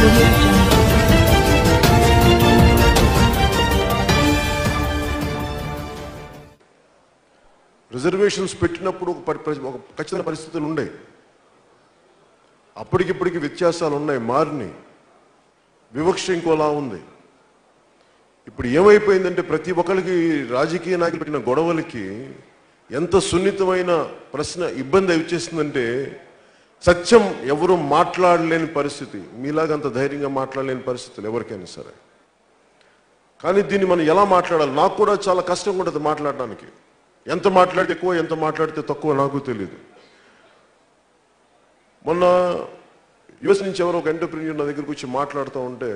audio jungle. Reservations పెట్టినప్పుడు ఒక పరి- పరి- ఒక ఖచ్చితమైన పరిస్థితులు ఉన్నాయి అప్పటికిప్పటికి వ్యత్యాసాలు ఉన్నాయి మారినాయి వివక్ష ఇంకోలా ఉంది ఇప్పుడు ఏమైపోయిందంటే ప్రతి ఒక్కరికి రాజకీయ నాయకులు పెట్టిన గొడవలకి ఎంత సున్నితమైన ప్రశ్న ఇబ్బంది వచ్చేసిందంటే సత్యం ఎవరు మాట్లాడలేని పరిస్థితి మీలాగా అంత ధైర్యంగా మాట్లాడలేని పరిస్థితులు ఎవరికైనా సరే కానీ దీన్ని మనం ఎలా మాట్లాడాలి నాకు కూడా చాలా కష్టంగా ఉంటుంది మాట్లాడడానికి ఎంత మాట్లాడితే ఎక్కువ ఎంత మాట్లాడితే తక్కువ నాకు తెలియదు మొన్న యుఎస్ నుంచి ఎవరో ఒక ఎంటర్ప్రీనియర్ నా దగ్గరికి వచ్చి మాట్లాడుతూ ఉంటే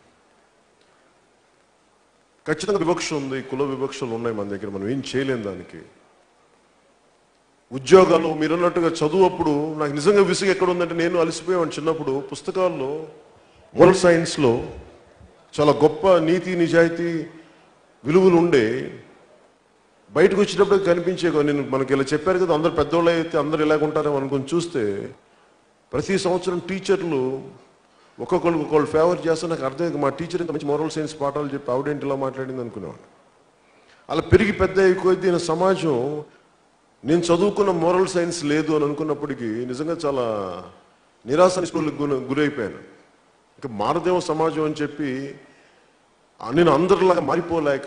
ఖచ్చితంగా వివక్ష ఉంది కుల వివక్షలు ఉన్నాయి మన దగ్గర మనం ఏం చేయలేం దానికి ఉద్యోగాలు మీరు అన్నట్టుగా చదువు అప్పుడు నాకు నిజంగా విసుగు ఎక్కడ ఉందంటే నేను అలసిపోయాను చిన్నప్పుడు పుస్తకాల్లో మోరల్ సైన్స్లో చాలా గొప్ప నీతి నిజాయితీ విలువలు ఉండే బయటకు వచ్చినప్పుడు కనిపించే నేను మనకి ఇలా చెప్పారు కదా అందరు పెద్దోళ్ళు అయితే అందరు ఇలాగ ఉంటారేమో అనుకుని చూస్తే ప్రతి సంవత్సరం టీచర్లు ఒక్కొక్కరు ఒక్కొక్కళ్ళు ఫేవర్ చేస్తే నాకు అర్థం కాదు. మా టీచర్ ఇంత మంచి మోరల్ సైన్స్ పాఠాలు చెప్పి ఆవిడేంటి ఇలా మాట్లాడింది అనుకునేవాడు అలా పెరిగి పెద్ద కొద్దీ నా సమాజం నేను చదువుకున్న మోరల్ సైన్స్ లేదు అని అనుకున్నప్పటికీ నిజంగా చాలా నిరాశ నిస్పృహలకు గురి గురైపోయాను ఇంకా మారదేమో సమాజం అని చెప్పి ఆ నేను అందరిలాగా మారిపోలేక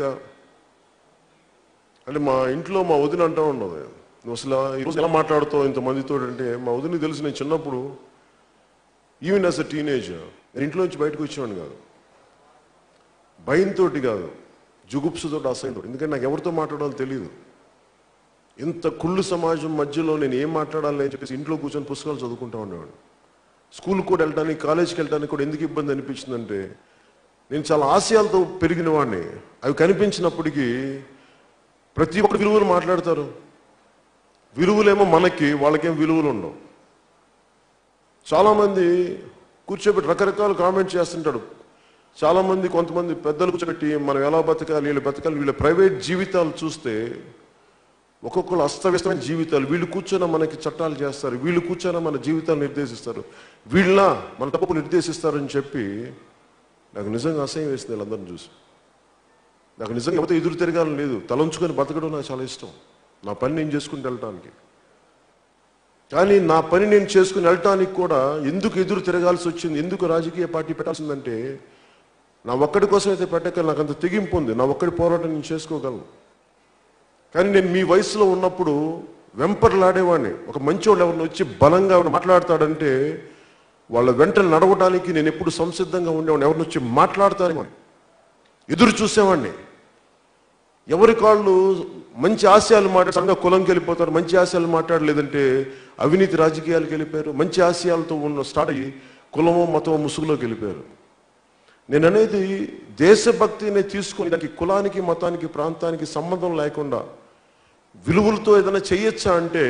అంటే మా ఇంట్లో మా వదిన అంటూ ఉండదు నువ్వు అసలు ఈరోజు ఎలా మాట్లాడుతావు ఇంతమందితో అంటే మా వదిన తెలుసు నేను చిన్నప్పుడు ఈవెన్ యాజ్ అ టీనేజ్ నేను ఇంట్లో నుంచి బయటకు వచ్చేవాడిని కాదు భయంతో కాదు జుగుప్సుతో అసహ్యంతో ఎందుకంటే నాకు ఎవరితో మాట్లాడాలో తెలియదు ఇంత కుళ్ళు సమాజం మధ్యలో నేను ఏం మాట్లాడాలి అని చెప్పేసి ఇంట్లో కూర్చొని పుస్తకాలు చదువుకుంటా ఉండేవాడు స్కూల్కి కూడా వెళ్ళడానికి కాలేజ్కి వెళ్ళడానికి కూడా ఎందుకు ఇబ్బంది అనిపించిందంటే నేను చాలా ఆశయాలతో పెరిగిన వాడిని అవి కనిపించినప్పటికీ ప్రతి ఒక్కరు విలువలు మాట్లాడతారు విలువలేమో మనకి వాళ్ళకేం విలువలు ఉండవు చాలామంది కూర్చోబెట్టి రకరకాల కామెంట్ చేస్తుంటాడు చాలామంది కొంతమంది పెద్దలు కూర్చోబెట్టి మనం ఎలా బతకాలి వీళ్ళు బతకాలి వీళ్ళ ప్రైవేట్ జీవితాలు చూస్తే ఒక్కొక్కరు అస్తవ్యస్తమైన జీవితాలు వీళ్ళు కూర్చొని మనకి చట్టాలు చేస్తారు వీళ్ళు కూర్చొని మన జీవితాలు నిర్దేశిస్తారు వీళ్ళ మన తప్పు నిర్దేశిస్తారని చెప్పి నాకు నిజంగా అసహ్యం వేసింది వీళ్ళందరిని చూసి నాకు నిజంగా ఎవరితో ఎదురు తిరగాలని లేదు తలంచుకొని బతకడం నాకు చాలా ఇష్టం నా పని నేను చేసుకుని వెళ్ళటానికి కానీ నా పని నేను చేసుకుని వెళ్ళటానికి కూడా ఎందుకు ఎదురు తిరగాల్సి వచ్చింది ఎందుకు రాజకీయ పార్టీ పెట్టాల్సిందంటే నా ఒక్కడి కోసం అయితే పెట్టక నాకు అంత తెగింపు ఉంది నా ఒక్కడి పోరాటం నేను చేసుకోగలను కానీ నేను మీ వయసులో ఉన్నప్పుడు వెంపర్లాడేవాడిని ఒక మంచోడు ఎవరిని వచ్చి బలంగా ఎవరు మాట్లాడతాడంటే వాళ్ళ వెంట నడవడానికి నేను ఎప్పుడు సంసిద్ధంగా ఉండేవాడిని ఎవరిని వచ్చి మాట్లాడతానేమో ఎదురు చూసేవాడిని ఎవరి కాళ్ళు మంచి ఆశయాలు మాట్లాడి సంఘ కులంకి వెళ్ళిపోతారు మంచి ఆశయాలు మాట్లాడలేదంటే అవినీతి రాజకీయాలకు వెళ్ళిపోయారు మంచి ఆశయాలతో ఉన్న స్టార్ట్ అయ్యి కులమో మతమో ముసుగులోకి వెళ్ళిపోయారు నేను అనేది దేశభక్తిని తీసుకొని దానికి కులానికి మతానికి ప్రాంతానికి సంబంధం లేకుండా విలువలతో ఏదైనా చేయొచ్చా అంటే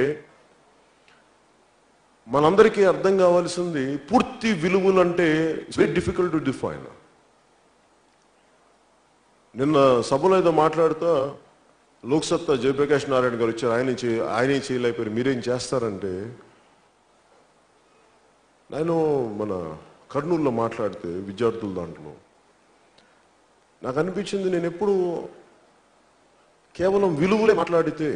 మనందరికీ అర్థం కావాల్సింది పూర్తి విలువలు అంటే it's very difficult to define నిన్న సభలో ఏదో మాట్లాడుతూ లోక్సత్తా జయప్రకాష్ నారాయణ గారు వచ్చారు ఆయన చే- ఆయనే చేయలేకపోయారు మీరేం చేస్తారంటే నేను మన కర్నూలులో మాట్లాడితే విద్యార్థుల దాంట్లో నాకు అనిపించింది నేను ఎప్పుడు కేవలం విలువలే మాట్లాడితే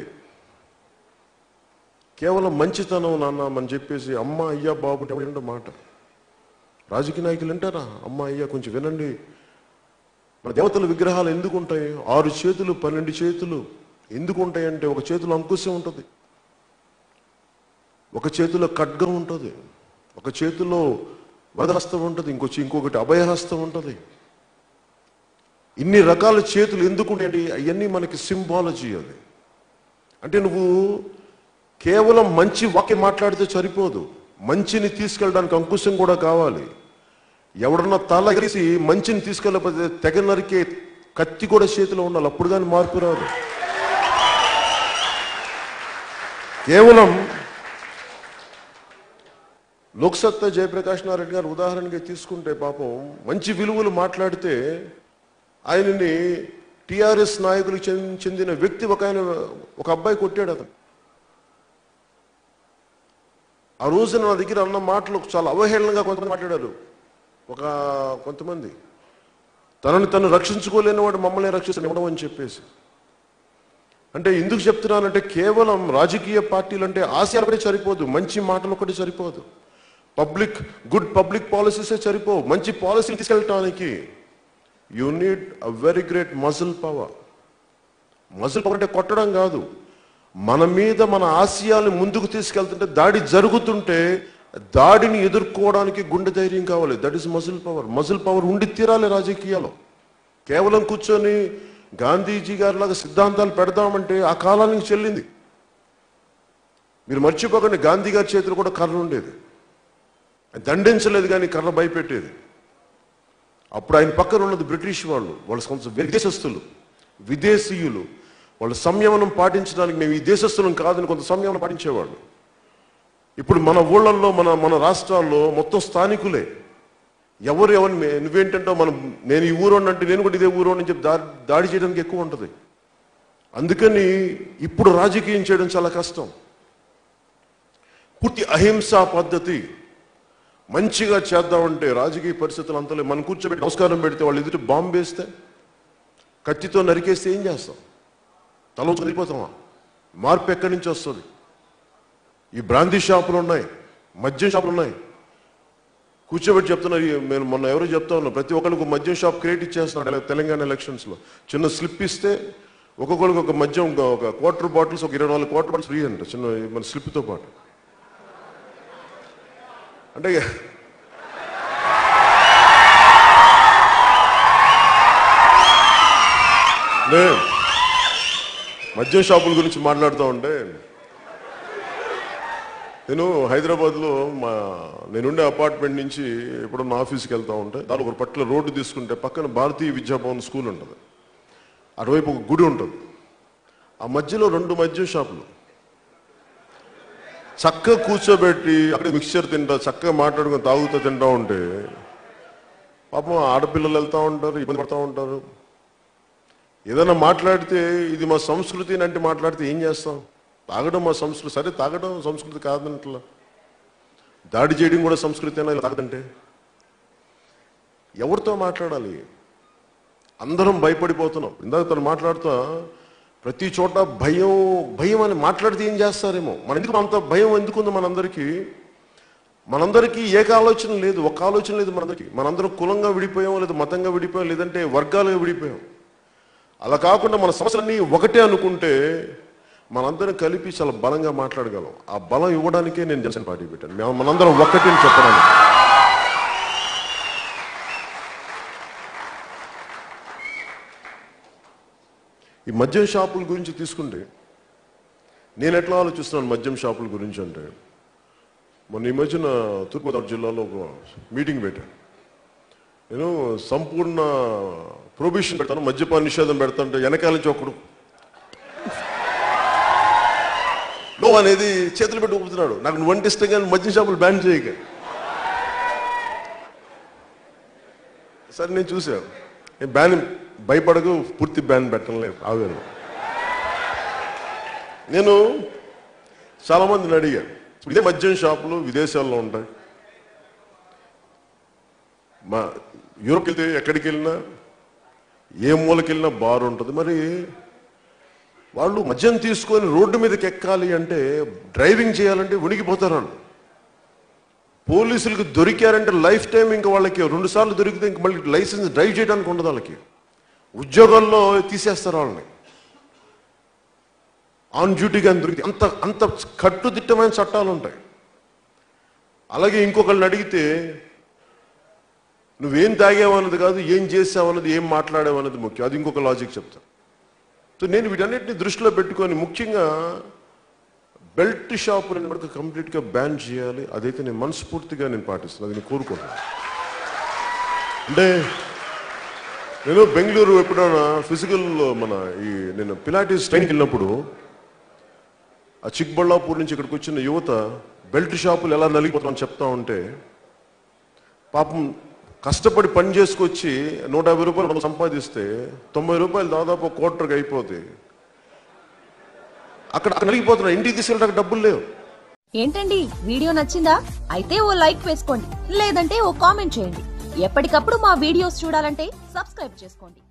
కేవలం మంచితనం నాన్న అని చెప్పేసి అమ్మ అయ్యా బాబు అంటే ఎవరు మాట రాజకీయ నాయకులు వింటారా అమ్మ అయ్యా కొంచెం వినండి మన దేవతల విగ్రహాలు ఎందుకు ఉంటాయి ఆరు చేతులు పన్నెండు చేతులు ఎందుకు ఉంటాయి అంటే ఒక చేతిలో అంకుశం ఉంటుంది ఒక చేతిలో ఖడ్గం ఉంటుంది ఒక చేతిలో వరదహస్తం ఉంటుంది ఇంకొచ్చి ఇంకొకటి అభయహస్తం ఉంటుంది ఇన్ని రకాల చేతులు ఎందుకు ఉంటాయి అవన్నీ మనకి సింబాలజీ అది అంటే నువ్వు కేవలం మంచి వాక్యం మాట్లాడితే సరిపోదు మంచిని తీసుకెళ్ళడానికి అంకుశం కూడా కావాలి ఎవడన్నా తల ఎగిరేసి మంచిని తీసుకెళ్ళకపోతే తెగ నరికే కత్తి కూడా చేతిలో ఉండాలి అప్పుడు కానీ మార్పు రాదు కేవలం లోక్సత్తా జయప్రకాష్ నారాయణ గారు ఉదాహరణగా తీసుకుంటే పాపం మంచి విలువలు మాట్లాడితే ఆయనని టిఆర్ఎస్ నాయకులకు చెందిన చెందిన వ్యక్తి ఒక ఆయన ఒక అబ్బాయి కొట్టాడు అతను ఆ రోజు నా దగ్గర అన్న మాటలు చాలా అవహేళనగా కొంతమంది మాట్లాడారు ఒక కొంతమంది తనని తను రక్షించుకోలేని వాడు మమ్మల్ని రక్షించడం అని చెప్పేసి అంటే ఎందుకు చెప్తున్నానంటే కేవలం రాజకీయ పార్టీలు అంటే ఆశయాలు ఒకటి సరిపోదు మంచి మాటలు ఒకటి సరిపోదు పబ్లిక్ గుడ్ పబ్లిక్ పాలసీసే సరిపోవు మంచి పాలసీలు తీసుకెళ్ళటానికి you need a very great muscle power muscle power అంటే కొట్టడం కాదు మన మీద మన ఆశయాలను ముందుకు తీసుకెళ్తుంటే దాడి జరుగుతుంటే దాడిని ఎదుర్కోవడానికి గుండె ధైర్యం కావాలి that is muscle power muscle power ఉండి తీరాలి రాజకీయాల్లో కేవలం కూర్చొని గాంధీజీ గారిలాగా సిద్ధాంతాలు పెడదామంటే ఆ కాలానికి చెల్లింది మీరు మర్చిపోకండి గాంధీ గారి చేతిలో కూడా కర్ర ఉండేది దండించలేదు కానీ కర్ర భయపెట్టేది అప్పుడు ఆయన పక్కన ఉన్నది బ్రిటిష్ వాళ్ళు వాళ్ళ సొంత విదేశస్తులు విదేశీయులు వాళ్ళ సంయమనం పాటించడానికి మేము ఈ దేశస్తులం కాదని కొంత సంయమనం పాటించేవాళ్ళు ఇప్పుడు మన ఊళ్ళల్లో మన మన రాష్ట్రాల్లో మొత్తం స్థానికులే ఎవరు ఎవరిని మే- నువ్వేంటంటే మనం నేను ఈ ఊరు అంటే నేను కూడా ఇదే ఊరు అని చెప్పి దాడి దాడి చేయడానికి ఎక్కువ ఉంటుంది అందుకని ఇప్పుడు రాజకీయం చేయడం చాలా కష్టం పూర్తి అహింసా పద్ధతి మంచిగా చేద్దామంటే రాజకీయ పరిస్థితులు అంతలే మనం కూర్చోబెట్టి నమస్కారం పెడితే వాళ్ళు ఎదుటి బాంబు వేస్తే కత్తితో నరికేస్తే ఏం చేస్తాం తల చనిపోతామా మార్పు ఎక్కడి నుంచి వస్తుంది ఈ బ్రాందీ షాపులు ఉన్నాయి మద్యం షాపులు ఉన్నాయి కూర్చోబెట్టి చెప్తున్నారు ఈ- నేను మొన్న ఎవరో చెప్తా ఉన్నా ప్రతి ఒక్కరికి ఒక మద్యం షాప్ క్రియేట్ ఇచ్చేస్తున్నాడు ele- తెలంగాణ ఎలక్షన్స్ లో చిన్న స్లిప్ ఇస్తే ఒక్కొక్కరికి ఒక మద్యం ఒక- ఒక క్వార్టర్ బాటిల్స్ ఒక ఇరవై నాలుగు క్వార్టర్ బాటిల్స్ ఫ్రీ అంట చిన్న మన స్లిప్ తో పాటు అంటే నే మద్యం షాపుల గురించి మాట్లాడుతూ ఉంటే నేను హైదరాబాద్లో మా నేనుండే అపార్ట్మెంట్ నుంచి ఇప్పుడు నా ఆఫీస్కి వెళ్తా ఉంటే దాని ఒక పట్ల రోడ్డు తీసుకుంటే పక్కన భారతీయ విద్యాభవన్ స్కూల్ ఉంటుంది అటువైపు ఒక గుడి ఉంటుంది ఆ మధ్యలో రెండు మద్యం షాపులు చక్కగా కూర్చోబెట్టి అక్కడ మిక్చర్ తింటా చక్కగా మాట్లాడుకుని తాగుతూ తింటా ఉంటే పాపం ఆడపిల్లలు వెళ్తూ ఉంటారు ఇబ్బంది పడుతూ ఉంటారు ఏదైనా మాట్లాడితే ఇది మా సంస్కృతి అని అంటే మాట్లాడితే ఏం చేస్తాం తాగడం మా సంస్కృతి సరే తాగడం సంస్కృతి కాదనట్లా దాడి చేయడం కూడా సంస్కృతి అయినా తాగదంటే ఎవరితో మాట్లాడాలి అందరం భయపడిపోతున్నాం ఇందాక తను మాట్లాడుతా ప్రతి చోట భయం భయం అని మాట్లాడితే ఏం చేస్తారేమో మన ఎందుకు అంత భయం ఎందుకుందో మనందరికీ మనందరికీ ఏక ఆలోచన లేదు ఒక ఆలోచన లేదు మనందరికీ మనందరం కులంగా విడిపోయాం లేదా మతంగా విడిపోయాం లేదంటే వర్గాలుగా విడిపోయాం అలా కాకుండా మన సమస్యలన్నీ ఒకటే అనుకుంటే మనందరం కలిపి చాలా బలంగా మాట్లాడగలం ఆ బలం ఇవ్వడానికే నేను జనసేన పార్టీ పెట్టాను మేము మనందరం ఒక్కటి అని చెప్పడానికి ఈ మద్యం షాపుల గురించి తీసుకుంటే నేను ఎట్లా ఆలోచిస్తున్నాను మద్యం షాపుల గురించి అంటే మొన్న ఈ మధ్యన తూర్పుగోదావరి జిల్లాలో ఒక మీటింగ్ పెట్టాను నేను సంపూర్ణ ప్రొబిషన్ పెడతాను మద్యపాన నిషేధం పెడతాంటే వెనకాల నుంచి ఒకడు నో అనేది చేతులు పెట్టి ఊపుతున్నాడు నాకు నువ్వు వంట ఇష్టం కానీ మద్యం షాపులు బ్యాన్ చేయక సరే నేను చూసాను నేను బ్యాన్ భయపడకు పూర్తి బ్యాన్ పెట్టడం లేదు ఆగాను నేను చాలా మందిని అడిగాను ఇదే మద్యం షాపులు విదేశాల్లో ఉంటాయి మా యూరోప్ వెళ్తే ఎక్కడికి వెళ్ళినా ఏ మూలకి వెళ్ళినా బార్ ఉంటుంది మరి వాళ్ళు మద్యం తీసుకొని రోడ్డు మీదకి ఎక్కాలి అంటే డ్రైవింగ్ చేయాలంటే ఉనికిపోతారు వాళ్ళు పోలీసులకు దొరికారంటే లైఫ్ టైం ఇంకా వాళ్ళకి రెండు సార్లు దొరికితే ఇంక మళ్ళీ లైసెన్స్ డ్రైవ్ చేయడానికి ఉండదు వాళ్ళకి ఉద్యోగాల్లో తీసేస్తారు వాళ్ళని ఆన్ డ్యూటీగా దొరికి అంత అంత కట్టుదిట్టమైన చట్టాలు ఉంటాయి అలాగే ఇంకొకళ్ళని అడిగితే నువ్వేం తాగావన్నది కాదు ఏం చేసావన్నది ఏం మాట్లాడావన్నది ముఖ్యం అది ఇంకొక లాజిక్ చెప్తాను సో నేను వీటన్నిటిని దృష్టిలో పెట్టుకొని ముఖ్యంగా బెల్ట్ షాపులను కూడా కంప్లీట్గా బ్యాన్ చేయాలి అదైతే నేను మనస్ఫూర్తిగా నేను పాటిస్తాను అది నేను కోరుకుంటున్నాను అంటే నేను బెంగళూరు ఎప్పుడైనా ఫిజికల్ మన ఈ నేను పిలాటిస్ ట్రైన్కి వెళ్ళినప్పుడు ఆ చిక్బళ్ళాపూర్ నుంచి ఇక్కడికి వచ్చిన యువత బెల్ట్ షాపులు ఎలా నలిగిపోతామని చెప్తా ఉంటే పాపం కష్టపడి పని చేసుకొచ్చి నూట యాభై రూపాయలు మనం సంపాదిస్తే తొంభై రూపాయలు దాదాపు ఒక కోటర్కి అయిపోతాయి అక్కడ అక్కడ నలిగిపోతున్నా ఇంటికి తీసుకెళ్ళడానికి డబ్బులు లేవు ఏంటండి వీడియో నచ్చిందా అయితే ఓ లైక్ వేసుకోండి లేదంటే ఓ కామెంట్ చేయండి ఎప్పటికప్పుడు మా వీడియోస్ చూడాలంటే సబ్స్క్రైబ్ చేసుకోండి